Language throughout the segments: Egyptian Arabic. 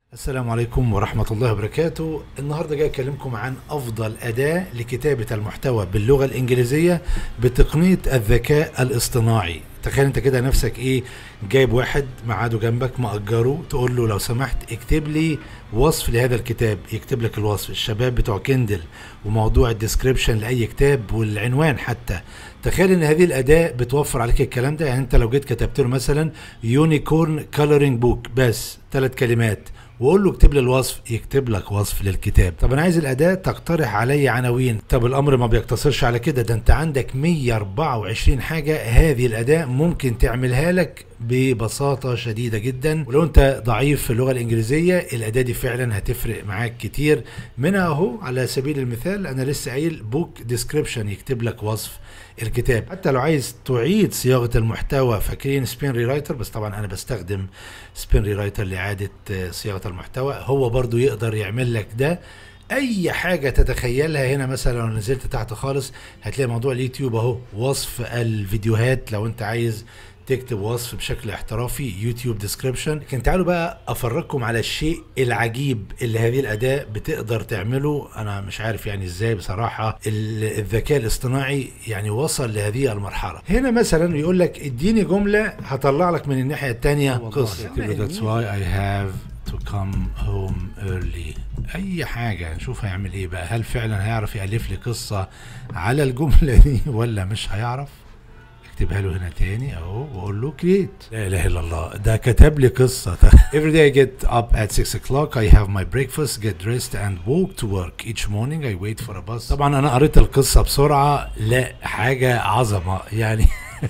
السلام عليكم ورحمة الله وبركاته النهاردة جاي أكلمكم عن أفضل أداة لكتابة المحتوى باللغة الإنجليزية بتقنية الذكاء الاصطناعي تخيل انت كده نفسك ايه جايب واحد ميعاده جنبك مأجره تقول له لو سمحت اكتب لي وصف لهذا الكتاب يكتب لك الوصف الشباب بتوع كندل وموضوع الديسكريبشن لأي كتاب والعنوان حتى تخيل ان هذه الأداة بتوفر عليك الكلام ده يعني انت لو جيت كتبت له مثلا يونيكورن كولورينج بوك بس ثلاث كلمات وقول له اكتب لي الوصف يكتب لك وصف للكتاب طب انا عايز الاداه تقترح علي عناوين طب الامر ما بيقتصرش على كده ده انت عندك 124 حاجه هذه الاداه ممكن تعملها لك ببساطه شديده جدا ولو انت ضعيف في اللغه الانجليزيه الاداه دي فعلا هتفرق معاك كتير منها اهو على سبيل المثال انا لسه قايل بوك ديسكريبشن يكتب لك وصف الكتاب حتى لو عايز تعيد صياغه المحتوى فاكرين سبين ريرايتر بس طبعا انا بستخدم سبين ريرايتر لاعاده صياغه المحتوى هو برضو يقدر يعمل لك ده اي حاجه تتخيلها هنا مثلا لو نزلت تحت خالص هتلاقي موضوع اليوتيوب اهو وصف الفيديوهات لو انت عايز تكتب وصف بشكل احترافي يوتيوب ديسكريبشن لكن تعالوا بقى افرجكم على الشيء العجيب اللي هذه الاداه بتقدر تعمله انا مش عارف يعني ازاي بصراحه الذكاء الاصطناعي يعني وصل لهذه المرحله هنا مثلا يقول لك اديني جمله هطلع لك من الناحيه الثانيه قصه That's why I have to come home early اي حاجه نشوف هيعمل ايه بقى هل فعلا هيعرف يالف لي قصه على الجمله دي ولا مش هيعرف اكتبها له هنا تاني اهو واقول له كريت لا اله الا الله ده كتب لي قصه Every day I get up at 6 o'clock I have my breakfast get dressed and walk to work each morning I wait for a bus طبعا انا قريت القصه بسرعه لا حاجه عظمه يعني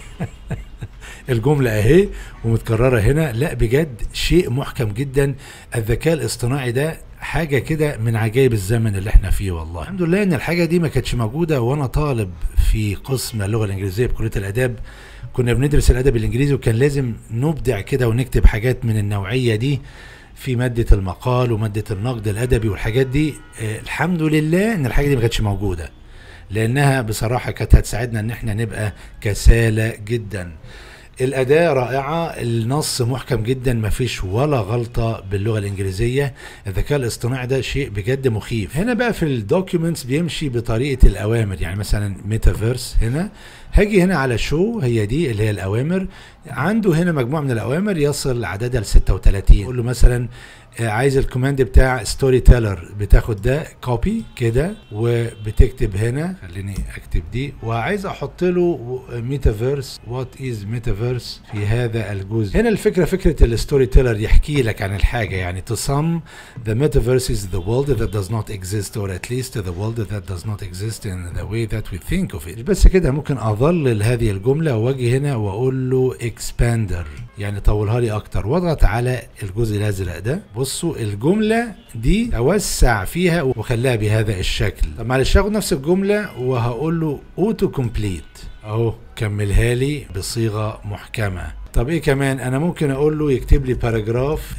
الجملة اهي ومتكررة هنا لا بجد شيء محكم جدا الذكاء الاصطناعي ده حاجة كده من عجائب الزمن اللي احنا فيه والله الحمد لله ان الحاجة دي ما كانتش موجودة وانا طالب في قسم اللغة الانجليزية بكلية الاداب كنا بندرس الادب الانجليزي وكان لازم نبدع كده ونكتب حاجات من النوعية دي في مادة المقال ومادة النقد الادبي والحاجات دي اه الحمد لله ان الحاجة دي ما كانتش موجودة لانها بصراحة كانت هتساعدنا ان احنا نبقى كسالى جدا الأداة رائعة النص محكم جدا مفيش ولا غلطة باللغة الإنجليزية الذكاء الاصطناعي ده شيء بجد مخيف هنا بقى في الدوكيومنتس بيمشي بطريقة الأوامر يعني مثلا ميتافيرس هنا هاجي هنا على شو هي دي اللي هي الأوامر عنده هنا مجموعة من الأوامر يصل عددها ل 36 يقول له مثلا عايز الكوماند بتاع ستوري تيلر بتاخد ده كوبي كده وبتكتب هنا خليني اكتب دي وعايز احط له ميتافيرس وات از ميتافيرس في هذا الجزء هنا الفكره فكره الستوري تيلر يحكي لك عن الحاجه يعني to sum the metaverse is the world that does not exist or at least the world that does not exist in the way that we think of it بس كده ممكن اظلل هذه الجمله واجي هنا واقول له expander يعني طولها لي اكتر واضغط على الجزء الازرق ده بصوا الجمله دي اوسع فيها وخليها بهذا الشكل طب معلش هاخد نفس الجمله وهقول له اوتو كومبليت اهو كملها لي بصيغه محكمه طب ايه كمان انا ممكن اقول له يكتب لي باراجراف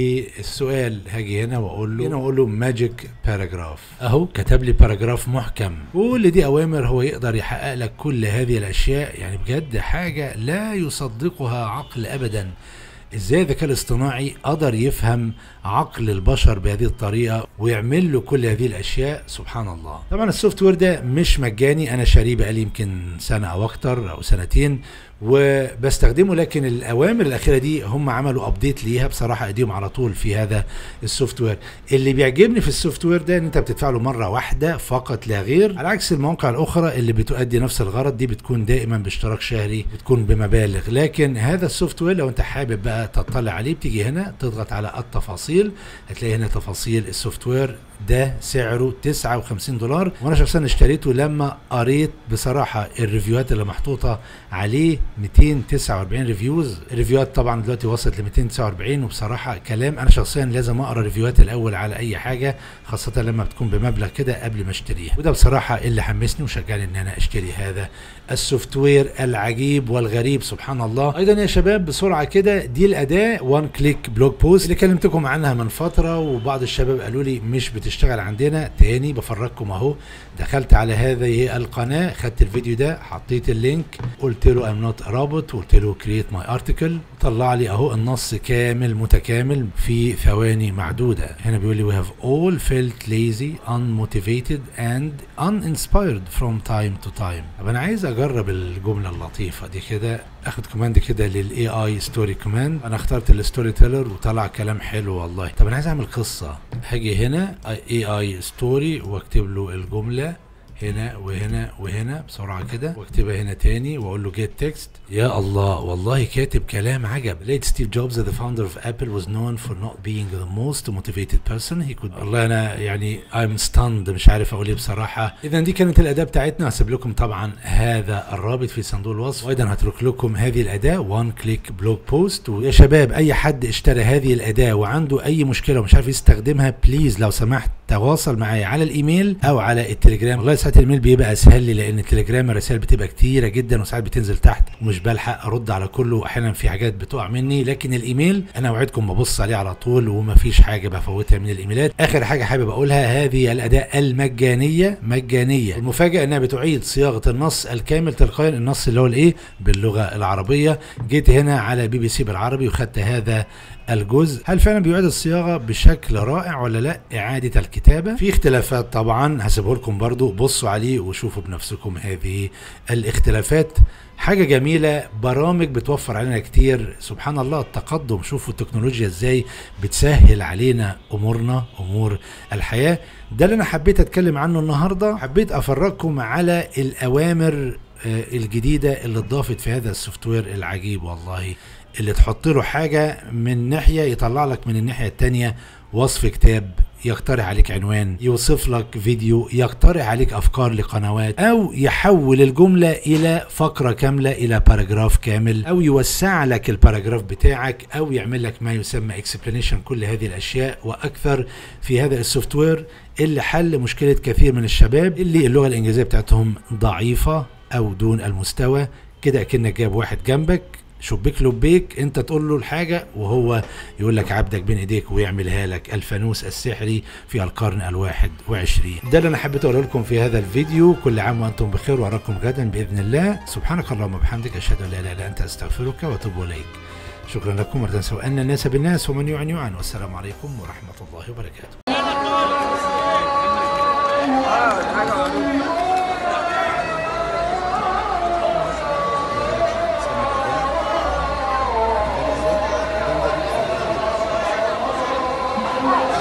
للسؤال هاجي هنا واقول له هنا واقول له ماجيك باراجراف اهو كتب لي باراجراف محكم كل دي اوامر هو يقدر يحقق لك كل هذه الاشياء يعني بجد حاجه لا يصدقها عقل ابدا ازاي الذكاء الاصطناعي قدر يفهم عقل البشر بهذه الطريقه ويعمل له كل هذه الاشياء سبحان الله طبعا السوفت وير ده مش مجاني انا شاريه بقالي يمكن سنه او اكتر او سنتين وبستخدمه لكن الاوامر الاخيره دي هم عملوا ابديت ليها بصراحه ايديهم على طول في هذا السوفت وير اللي بيعجبني في السوفت وير ده ان انت بتدفع له مره واحده فقط لا غير على عكس المواقع الاخرى اللي بتؤدي نفس الغرض دي بتكون دائما باشتراك شهري بتكون بمبالغ لكن هذا السوفت وير لو انت حابب بقى تطلع عليه بتيجي هنا تضغط على التفاصيل هتلاقي هنا تفاصيل السوفت وير ده سعره 59 دولار وانا شخصيا اشتريته لما قريت بصراحه الريفيوهات اللي محطوطه عليه 249 ريفيوز الريفيوهات طبعا دلوقتي وصلت ل 249 وبصراحه كلام انا شخصيا لازم اقرا ريفيوهات الاول على اي حاجه خاصه لما بتكون بمبلغ كده قبل ما اشتريها وده بصراحه اللي حمسني وشجعني ان انا اشتري هذا السوفت وير العجيب والغريب سبحان الله ايضا يا شباب بسرعه كده دي الاداه وان كليك بلوج بوست اللي كلمتكم عنها من فتره وبعض الشباب قالوا لي مش بتشتغل تشتغل عندنا تاني بفرجكم اهو دخلت على هذه القناه خدت الفيديو ده حطيت اللينك قلت له ام نوت رابط قلت له كريت ماي ارتكل طلع لي اهو النص كامل متكامل في ثواني معدوده هنا بيقول لي we have all felt lazy unmotivated and uninspired from time to time طب انا عايز اجرب الجمله اللطيفه دي كده اخد كوماند كده للاي اي ستوري كوماند انا اخترت الستوري تيلر وطلع كلام حلو والله طب انا عايز اعمل قصه هاجي هنا اي اي ستوري واكتب له الجمله هنا وهنا وهنا بسرعه كده واكتبها هنا تاني واقول له جيت تكست يا الله والله كاتب كلام عجب لقيت ستيف جوبز the founder of Apple was known for not being the most motivated person he could والله انا يعني I'm stunned مش عارف اقول ايه بصراحه اذا دي كانت الاداه بتاعتنا هسيب لكم طبعا هذا الرابط في صندوق الوصف وايضا هترك لكم هذه الاداه وان كليك بلوج بوست ويا شباب اي حد اشترى هذه الاداه وعنده اي مشكله ومش عارف يستخدمها بليز لو سمحت تواصل معايا على الايميل او على التليجرام والله ساعات الايميل بيبقى اسهل لي لان التليجرام الرسائل بتبقى كتيره جدا وساعات بتنزل تحت ومش بلحق ارد على كله واحيانا في حاجات بتقع مني لكن الايميل انا اوعدكم ببص عليه على طول ومفيش حاجه بفوتها من الايميلات اخر حاجه حابب اقولها هذه الاداه المجانيه مجانيه المفاجاه انها بتعيد صياغه النص الكامل تلقائيا النص اللي هو الايه باللغه العربيه جيت هنا على بي بي سي بالعربي وخدت هذا الجزء هل فعلا بيعيد الصياغه بشكل رائع ولا لا اعاده الكتابه في اختلافات طبعا هسيبه لكم برضو بصوا عليه وشوفوا بنفسكم هذه الاختلافات حاجة جميلة برامج بتوفر علينا كتير سبحان الله التقدم شوفوا التكنولوجيا ازاي بتسهل علينا امورنا امور الحياة ده اللي انا حبيت اتكلم عنه النهاردة حبيت افرجكم على الاوامر آه، الجديدة اللي اتضافت في هذا السوفت وير العجيب والله اللي تحط له حاجة من ناحية يطلع لك من الناحية التانية وصف كتاب يقترح عليك عنوان يوصف لك فيديو يقترح عليك افكار لقنوات او يحول الجمله الى فقره كامله الى باراجراف كامل او يوسع لك الباراجراف بتاعك او يعمل لك ما يسمى اكسبلانيشن كل هذه الاشياء واكثر في هذا السوفت وير اللي حل مشكله كثير من الشباب اللي اللغه الانجليزيه بتاعتهم ضعيفه او دون المستوى كده اكنك جايب واحد جنبك شبيك لبيك انت تقول له الحاجه وهو يقول لك عبدك بين ايديك ويعملها لك الفانوس السحري في القرن الواحد وعشرين ده اللي انا حبيت اقوله لكم في هذا الفيديو كل عام وانتم بخير واراكم غدا باذن الله سبحانك اللهم وبحمدك اشهد ان لا اله الا انت استغفرك واتوب اليك شكرا لكم مرة تنسوا ان الناس بالناس ومن يعن يعن والسلام عليكم ورحمه الله وبركاته Thank